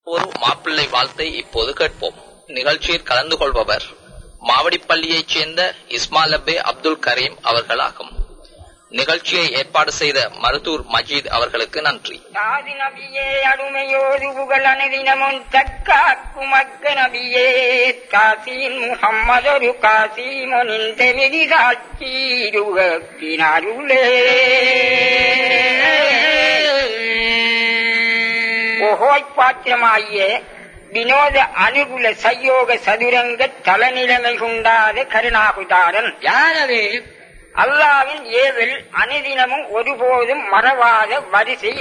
ஒரு மாப்பிள்ளை வாழ்த்தை இப்போது கேட்போம் நிகழ்ச்சியில் கலந்து கொள்பவர் மாவடிப்பள்ளியைச் சேர்ந்த இஸ்மாலபே அப்துல் கரீம் அவர்களாகும் நிகழ்ச்சியை ஏற்பாடு செய்த மருதூர் மஜீத் அவர்களுக்கு நன்றி சாதி நபியே அருமையோடு புகழ் அனுதினமும் தக்காக்கும் அக்க நபியே காசின் முகம்மதொரு காசிமொனின் தெமிதி சாட்சிருகப்பினாருளே ஓஹோய் பாத்திரமாகிய வினோத அனுகுல சயோக சதுரங்க தலநிலைமை கொண்டாத கருணாகுதாரன் யாரது அல்லாவின் ஏவல் அனுதினமும் ஒருபோதும் மறவாத வரிசை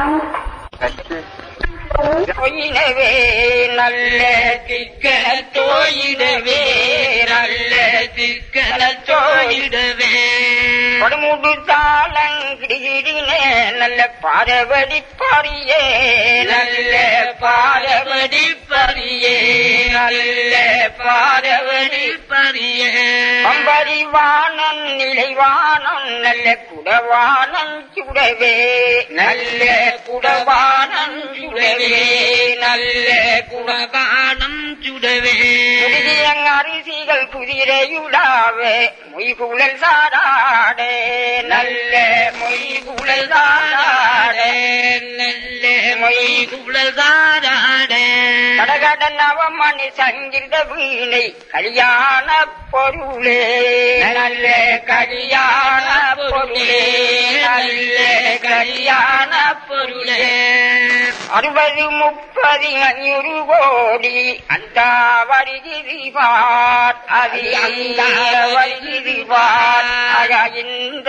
தோயினவே நல்ல திக்கன தோயிடவே நல்ல திக்கன தோயிடவே படுமுடு தாளங்கிடினே நல்ல பாரவடி பாரியே நல்ல பாரவடி பரியே நல்ல பாரவடி பரியே பம்பரிவானன் நிலைவானன் நல்ல குடவானன் சுடவே நல்ல குடவானன் சுடவே நல்ல குடவானம் சுடவே அரிசிகள் குதிரையுடாவே மொய்குழல் சாராடே நல்ல மொய்குழல் சாராடே நல்ல மொய்குழல் சாராடே கடகட நவமணி சங்கிருத வீணை கல்யாண பொருளே நல்ல கல்யாண பொருளே நல்ல கல்யாண பொருளே அறுபது முப்பது அஞ்சூறு கோடி அந்த வருகிறார் அது அந்த வருகிறார் இந்த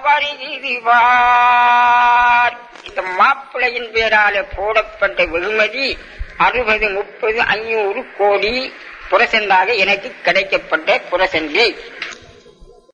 வருகிறார் இந்த மாப்பிள்ளையின் பேரால போடப்பட்ட வெகுமதி அறுபது முப்பது ஐநூறு கோடி புரசந்தாக எனக்கு கிடைக்கப்பட்ட புரசந்தை